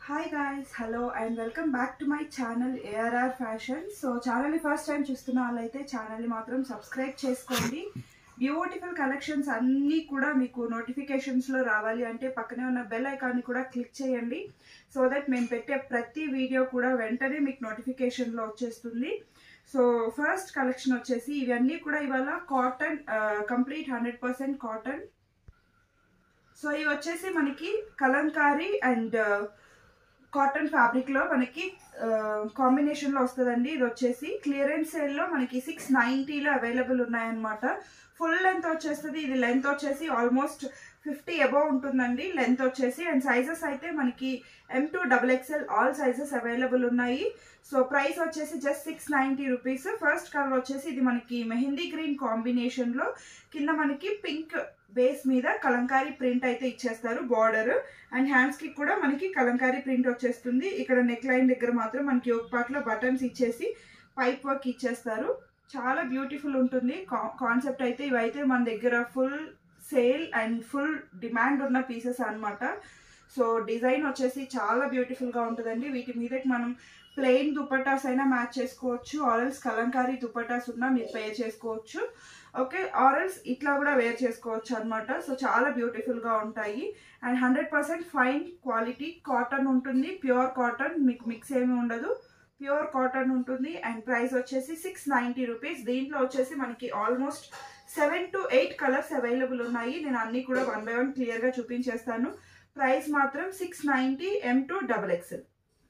hi guys hello and welcome back to my channel ARR fashion so ఛానల్ని first time చూస్తున్న వాళ్ళైతే ఛానల్ని మాత్రం సబ్స్క్రైబ్ చేసుకోండి బ్యూటిఫుల్ కలెక్షన్స్ అన్నీ కూడా మీకు నోటిఫికేషన్స్లో రావాలి అంటే పక్కనే ఉన్న బెల్ ఐకాన్ని కూడా క్లిక్ చేయండి సో దట్ మేము పెట్టే ప్రతి వీడియో కూడా వెంటనే మీకు నోటిఫికేషన్లో వచ్చేస్తుంది సో ఫస్ట్ కలెక్షన్ వచ్చేసి ఇవన్నీ కూడా ఇవాళ cotton complete hundred percent cotton so ఇవి వచ్చేసి మనకి కలంకారీ అండ్ కాటన్ ఫ్యాబ్రిక్లో మనకి కాంబినేషన్లో వస్తుందండి ఇది వచ్చేసి క్లియరెన్స్ సేల్లో మనకి సిక్స్ నైంటీలో అవైలబుల్ ఉన్నాయన్నమాట ఫుల్ లెంత్ వచ్చేస్తుంది ఇది లెంత్ వచ్చేసి ఆల్మోస్ట్ ఫిఫ్టీ అబవ్ ఉంటుందండి లెంత్ వచ్చేసి అండ్ సైజెస్ అయితే మనకి M two double XL all sizes available ఉన్నాయి సో ప్రైస్ వచ్చేసి just six ninety rupees first colour వచ్చేసి ఇది మనకి మెహందీ గ్రీన్ కాంబినేషన్లో కింద మనకి పింక్ బేస్ మీద కలంకారీ ప్రింట్ అయితే ఇచ్చేస్తారు బార్డర్ అండ్ హ్యాండ్స్కి కూడా మనకి కలంకారీ ప్రింట్ వచ్చేస్తుంది ఇక్కడ నెక్ లైన్ దగ్గర మాత్రం మనకి ఒక పార్ట్లో బటన్స్ ఇచ్చేసి పైప్ వర్క్ ఇచ్చేస్తారు చాలా బ్యూటిఫుల్ ఉంటుంది కాన్సెప్ట్ అయితే ఇవైతే మన దగ్గర full sale and full demand ఉన్న పీసెస్ అనమాట సో డిజైన్ వచ్చేసి చాలా బ్యూటిఫుల్గా ఉంటుందండి వీటి మీదకి మనం ప్లెయిన్ దుపటాస్ అయినా మ్యాచ్ చేసుకోవచ్చు ఆరల్స్ కలంకారీ దుపటాస్ ఉన్నా మీరు పే చేసుకోవచ్చు ఓకే ఆరల్స్ ఇట్లా కూడా వేర్ చేసుకోవచ్చు అనమాట సో చాలా బ్యూటిఫుల్గా ఉంటాయి and hundred percent fine quality cotton ఉంటుంది ప్యూర్ కాటన్ మీకు మిక్స్ ఏమి ఉండదు ప్యూర్ కాటన్ ఉంటుంది అండ్ ప్రైస్ వచ్చేసి సిక్స్ నైంటీ రూపీస్ దీంట్లో వచ్చేసి మనకి almost seven to eight colours available ఉన్నాయి నేను అన్నీ కూడా వన్ బై వన్ క్లియర్గా చూపించేస్తాను ప్రైస్ మాత్రం six ninety M to double XL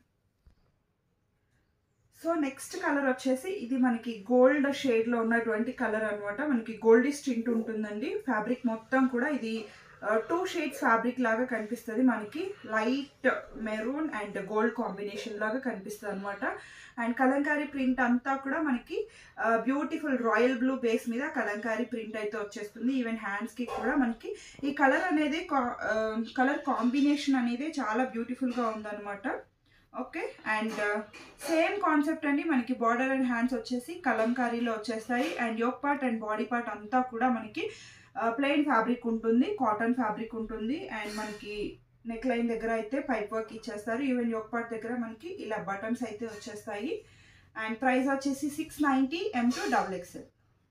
so next colour వచ్చేసి ఇది మనకి గోల్డ్ షేడ్లో ఉన్నటువంటి కలర్ అనమాట మనకి గోల్డీ స్టింట్ ఉంటుందండి ఫ్యాబ్రిక్ మొత్తం కూడా ఇది టూ షేడ్స్ ఫ్యాబ్రిక్ లాగా కనిపిస్తుంది మనకి light maroon and gold combination లాగా కనిపిస్తుంది అనమాట అండ్ కలంకారీ ప్రింట్ అంతా కూడా మనకి బ్యూటిఫుల్ రాయల్ బ్లూ బేస్ మీద కలంకారీ ప్రింట్ అయితే వచ్చేస్తుంది ఈవెన్ హ్యాండ్స్కి కూడా మనకి ఈ కలర్ అనేది కలర్ కాంబినేషన్ అనేది చాలా బ్యూటిఫుల్గా ఉందన్నమాట ఓకే అండ్ సేమ్ కాన్సెప్ట్ అండి మనకి బార్డర్ అండ్ హ్యాండ్స్ వచ్చేసి కలంకారీలో వచ్చేస్తాయి and yoke part and body part అంతా కూడా మనకి ప్లెయిన్ ఫ్యాబ్రిక్ ఉంటుంది కాటన్ ఫ్యాబ్రిక్ ఉంటుంది అండ్ మనకి నెక్ లైన్ దగ్గర అయితే పైప్ వర్క్ ఇచ్చేస్తారు ఈవెన్ యోక్ పార్ట్ దగ్గర మనకి ఇలా బటన్స్ అయితే వచ్చేస్తాయి అండ్ ప్రైస్ వచ్చేసి six ninety M to double XL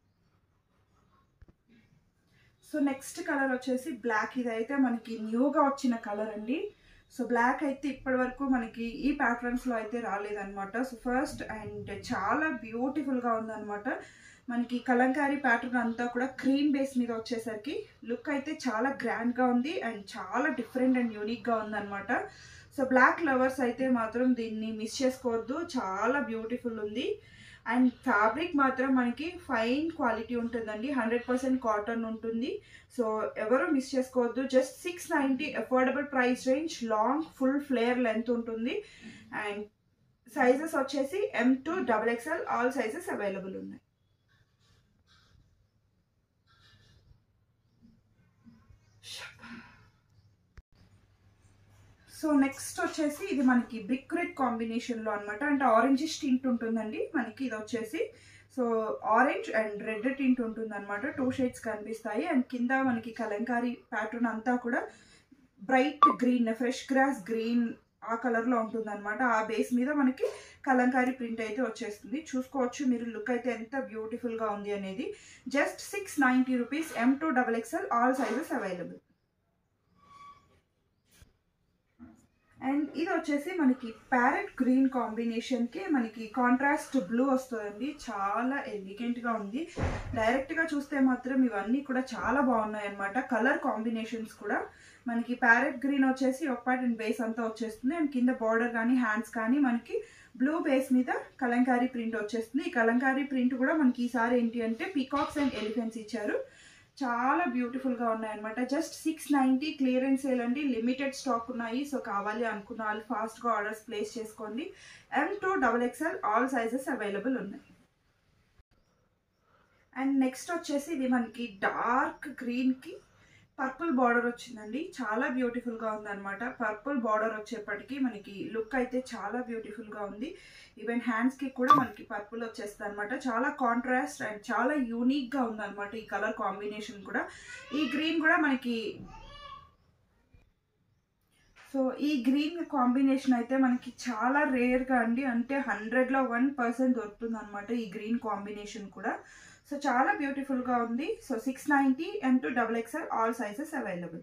so next colour వచ్చేసి బ్లాక్ ఇది అయితే మనకి న్యూగా వచ్చిన కలర్ అండి సో బ్లాక్ అయితే ఇప్పటి వరకు మనకి ఈ ప్యాటర్న్స్లో అయితే రాలేదనమాట సో ఫస్ట్ అండ్ చాలా బ్యూటిఫుల్గా ఉందన్నమాట మనకి కలంకారీ ప్యాటర్న్ అంతా కూడా క్రీమ్ బేస్ మీద వచ్చేసరికి లుక్ అయితే చాలా గ్రాండ్గా ఉంది అండ్ చాలా డిఫరెంట్ అండ్ యూనిక్గా ఉందన్నమాట సో బ్లాక్ లవర్స్ అయితే మాత్రం దీన్ని మిస్ చేసుకోవద్దు చాలా బ్యూటిఫుల్ ఉంది అండ్ ఫ్యాబ్రిక్ మాత్రం మనకి ఫైన్ క్వాలిటీ ఉంటుందండి హండ్రెడ్ పర్సెంట్ కాటన్ ఉంటుంది సో ఎవరు మిస్ చేసుకోవద్దు just six ninety affordable price range long full flare length ఉంటుంది అండ్ సైజెస్ వచ్చేసి M to double XL all sizes available ఉన్నాయి సో నెక్స్ట్ వచ్చేసి ఇది మనకి బ్రిక్ రెడ్ కాంబినేషన్లో అనమాట అంటే ఆరెంజ్ టింట్ ఉంటుందండి మనకి ఇది వచ్చేసి so orange and red tint ఉంటుంది అనమాట టూ షేడ్స్ కనిపిస్తాయి అండ్ కింద మనకి కలంకారీ ప్యాటర్న్ అంతా కూడా bright green fresh grass green ఆ కలర్లో ఉంటుంది అనమాట ఆ బేస్ మీద మనకి కలంకారీ ప్రింట్ అయితే వచ్చేస్తుంది చూసుకోవచ్చు మీరు లుక్ అయితే ఎంత బ్యూటిఫుల్గా ఉంది అనేది just six ninety rupees M to double XL all sizes available and ఇది వచ్చేసి మనకి ప్యారెట్ గ్రీన్ కాంబినేషన్కి మనకి కాంట్రాస్ట్ బ్లూ వస్తుందండి చాలా ఎలిగెంట్గా ఉంది డైరెక్ట్గా చూస్తే మాత్రం ఇవన్నీ కూడా చాలా బాగున్నాయి అనమాట కలర్ కాంబినేషన్స్ కూడా మనకి ప్యారెట్ గ్రీన్ వచ్చేసి ఒక పార్ట్ అండ్ బేస్ అంతా వచ్చేస్తుంది అండ్ కింద బార్డర్ కానీ హ్యాండ్స్ కానీ మనకి బ్లూ బేస్ మీద కలంకారీ ప్రింట్ వచ్చేస్తుంది ఈ కలంకారీ ప్రింట్ కూడా మనకి ఈసారి ఏంటి అంటే పీకాక్స్ అండ్ ఎలిఫెంట్స్ ఇచ్చారు చాలా బ్యూటిఫుల్గా ఉన్నాయన్నమాట just six ninety clearance sale అండి లిమిటెడ్ స్టాక్ ఉన్నాయి సో కావాలి అనుకున్న వాళ్ళు ఫాస్ట్గా ఆర్డర్స్ ప్లేస్ చేసుకోండి M to double XL all sizes available ఉన్నాయి అండ్ నెక్స్ట్ వచ్చేసి ఇది మనకి డార్క్ గ్రీన్కి పర్పుల్ బార్డర్ వచ్చిందండి చాలా బ్యూటిఫుల్గా ఉందన్నమాట పర్పుల్ బార్డర్ వచ్చేప్పటికి మనకి లుక్ అయితే చాలా బ్యూటిఫుల్గా ఉంది ఈవెన్ హ్యాండ్స్కి కూడా మనకి పర్పుల్ వచ్చేస్తుంది అనమాట చాలా కాంట్రాస్ట్ అండ్ చాలా యూనిక్గా ఉందన్నమాట ఈ కలర్ కాంబినేషన్ కూడా ఈ గ్రీన్ కూడా మనకి సో ఈ గ్రీన్ కాంబినేషన్ అయితే మనకి చాలా రేర్గా అండి అంటే హండ్రెడ్లో వన్ పర్సెంట్ దొరుకుతుంది అనమాట ఈ గ్రీన్ కాంబినేషన్ కూడా సో చాలా బ్యూటిఫుల్గా ఉంది so six ninety M to double XL all sizes available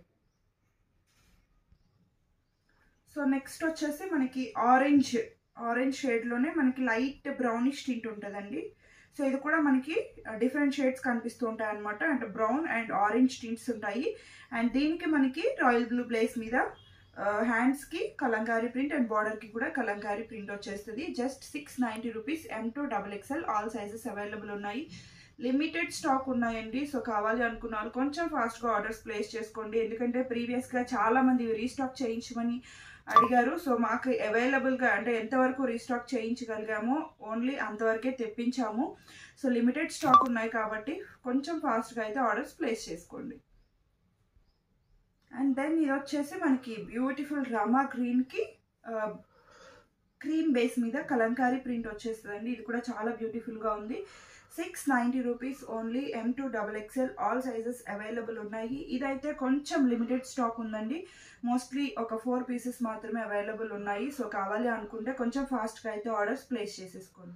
so next వచ్చేసి మనకి ఆరెంజ్ ఆరెంజ్ షేడ్లోనే మనకి లైట్ బ్రౌనిష్ టింట్ ఉంటుందండి సో ఇది కూడా మనకి డిఫరెంట్ షేడ్స్ కనిపిస్తూ ఉంటాయి అనమాట అంటే బ్రౌన్ అండ్ ఆరెంజ్ టింట్స్ ఉంటాయి అండ్ దీనికి మనకి రాయల్ బ్లూ ప్లేస్ మీద హ్యాండ్స్కి కలంకారీ ప్రింట్ అండ్ బార్డర్కి కూడా కలంకారీ ప్రింట్ వచ్చేస్తుంది just six ninety rupees M to double XL all sizes available ఉన్నాయి లిమిటెడ్ స్టాక్ ఉన్నాయండి సో కావాలి అనుకున్న వాళ్ళు కొంచెం ఫాస్ట్గా ఆర్డర్స్ ప్లేస్ చేసుకోండి ఎందుకంటే ప్రీవియస్గా చాలామంది రీస్టాక్ చేయించమని అడిగారు సో మాకు అవైలబుల్గా అంటే ఎంతవరకు రీస్టాక్ చేయించగలిగామో ఓన్లీ అంతవరకే తెప్పించాము సో లిమిటెడ్ స్టాక్ ఉన్నాయి కాబట్టి కొంచెం ఫాస్ట్గా అయితే ఆర్డర్స్ ప్లేస్ చేసుకోండి అండ్ దెన్ ఇది వచ్చేసి మనకి బ్యూటిఫుల్ రమా గ్రీన్కి క్రీమ్ బేస్ మీద కలంకారీ ప్రింట్ వచ్చేస్తుందండి ఇది కూడా చాలా బ్యూటిఫుల్గా ఉంది six ninety rupees only M to double XL all sizes available ఉన్నాయి ఇదైతే కొంచెం లిమిటెడ్ స్టాక్ ఉందండి మోస్ట్లీ ఒక ఫోర్ పీసెస్ మాత్రమే అవైలబుల్ ఉన్నాయి సో కావాలి అనుకుంటే కొంచెం ఫాస్ట్గా అయితే ఆర్డర్స్ ప్లేస్ చేసేసుకోండి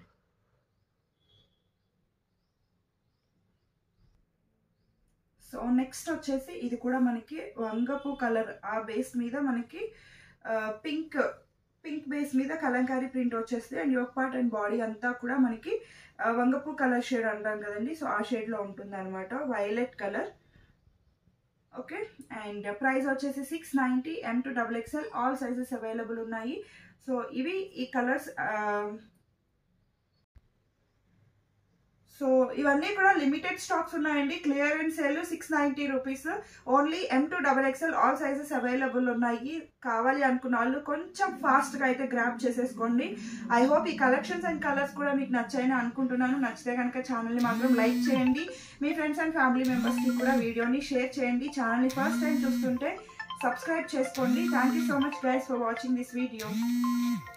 సో నెక్స్ట్ వచ్చేసి ఇది కూడా మనకి వంగపు కలర్ ఆ బేస్ మీద మనకి పింక్ పింక్ బేస్ మీద కలంకారీ ప్రింట్ వచ్చేస్తుంది and yoke part and body అంతా కూడా మనకి వంగపు కలర్ షేడ్ అంటాం కదండి సో ఆ షేడ్లో ఉంటుంది అనమాట violet colour okay and price వచ్చేసి six ninety M to double XL all sizes available ఉన్నాయి సో ఇవి ఈ కలర్స్ సో ఇవన్నీ కూడా లిమిటెడ్ స్టాక్స్ ఉన్నాయండి clearance sale six ninety rupees only M to double XL all sizes available ఉన్నాయి కావాలి అనుకున్న వాళ్ళు కొంచెం ఫాస్ట్గా అయితే గ్రాప్ చేసేసుకోండి ఐ హోప్ ఈ కలెక్షన్స్ అండ్ కలర్స్ కూడా మీకు నచ్చాయని అనుకుంటున్నాను నచ్చితే కనుక ఛానల్ని మాత్రం లైక్ చేయండి మీ ఫ్రెండ్స్ అండ్ ఫ్యామిలీ మెంబర్స్కి కూడా వీడియోని షేర్ చేయండి ఛానల్ని ఫస్ట్ టైం చూస్తుంటే సబ్స్క్రైబ్ చేసుకోండి thank you so much guys for watching this video